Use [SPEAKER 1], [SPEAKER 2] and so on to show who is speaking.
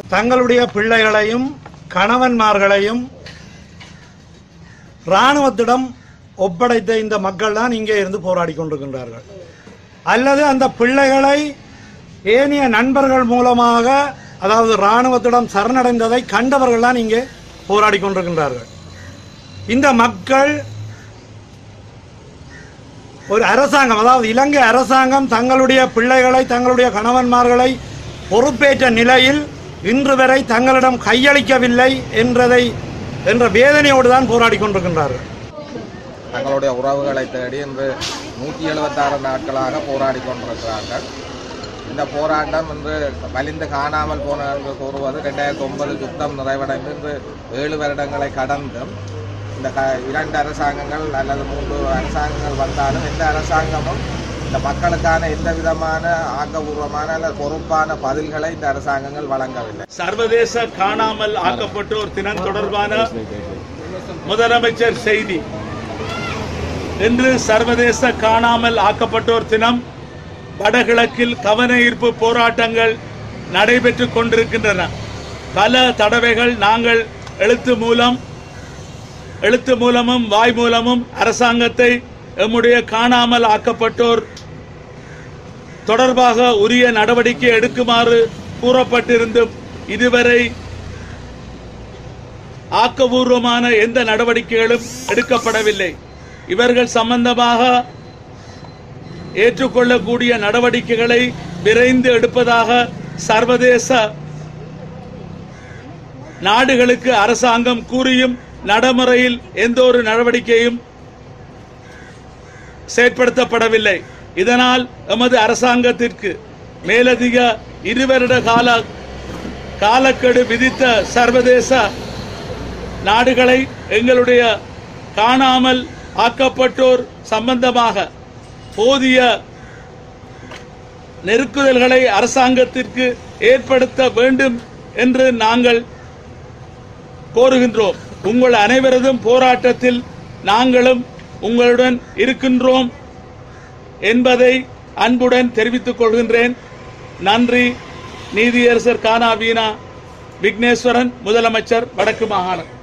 [SPEAKER 1] தங்களுடைய பிள்ளைகளையும் கணவன்மார்களையும் இராணுவத்திடம் ஒப்படைத்த இந்த மக்கள் தான் இங்கே இருந்து போராடி கொண்டிருக்கின்றார்கள் அல்லது அந்த பிள்ளைகளை ஏனைய நண்பர்கள் மூலமாக அதாவது இராணுவத்திடம் சரணடைந்ததை கண்டவர்கள் தான் இங்கே போராடி கொண்டிருக்கின்றார்கள் இந்த மக்கள் ஒரு அரசாங்கம் அதாவது இலங்கை அரசாங்கம் தங்களுடைய பிள்ளைகளை தங்களுடைய கணவன்மார்களை பொறுப்பேற்ற நிலையில் இன்று வரை தங்களிடம் கையளிக்கவில்லை என்றதை என்ற வேதனையோடு தான் போராடி கொண்டிருக்கின்றார்கள்
[SPEAKER 2] தங்களுடைய உறவுகளை தேடி இன்று நூற்றி எழுபத்தாறு நாட்களாக போராடி கொண்டிருக்கிறார்கள் இந்த போராட்டம் இன்று வலிந்து காணாமல் போன என்று கூறுவது ரெண்டாயிரத்தி ஒன்பது யுத்தம் நிறைவடைந்து இன்று ஏழு வருடங்களை கடந்தும் இந்த க இரண்டு அரசாங்கங்கள் அல்லது மூன்று அரசாங்கங்கள் வந்தாலும் எந்த அரசாங்கமும் இந்த மக்களுக்கான எந்த விதமான ஆக்கபூர்வமான அல்லது பொறுப்பான பதில்களை இந்த அரசாங்கங்கள் வழங்கவில்லை
[SPEAKER 3] சர்வதேச காணாமல் ஆக்கப்பட்டோர் தினம் தொடர்பான முதலமைச்சர் செய்தி இன்று சர்வதேச காணாமல் ஆக்கப்பட்டோர் தினம் வடகிழக்கில் கவன ஈர்ப்பு போராட்டங்கள் நடைபெற்றுக் கொண்டிருக்கின்றன பல தடவைகள் நாங்கள் எழுத்து மூலம் எழுத்து மூலமும் வாய் மூலமும் அரசாங்கத்தை எம்முடைய காணாமல் ஆக்கப்பட்டோர் தொடர்பாக உரிய நடவடிக்கை எடுக்குமாறு கூறப்பட்டிருந்தும் இதுவரை ஆக்கபூர்வமான எந்த நடவடிக்கைகளும் எடுக்கப்படவில்லை இவர்கள் சம்பந்தமாக ஏற்றுக்கொள்ளக்கூடிய நடவடிக்கைகளை விரைந்து எடுப்பதாக சர்வதேச நாடுகளுக்கு அரசாங்கம் கூறியும் நடைமுறையில் எந்த ஒரு நடவடிக்கையும் செயற்படுத்தப்படவில்லை இதனால் எமது அரசாங்கத்திற்கு மேலதிக இருவருட கால காலக்கெடு விதித்த சர்வதேச நாடுகளை எங்களுடைய காணாமல் ஆக்கப்பட்டோர் சம்பந்தமாக போதிய நெருக்குதல்களை அரசாங்கத்திற்கு ஏற்படுத்த வேண்டும் என்று நாங்கள் கோருகின்றோம் உங்கள் அனைவரதும் போராட்டத்தில் நாங்களும் உங்களுடன் இருக்கின்றோம் என்பதை அன்புடன் தெரிவித்துக் கொள்கின்றேன் நன்றி நீதியரசர் கானா வீணா விக்னேஸ்வரன் முதலமைச்சர் வடக்கு மாகாணம்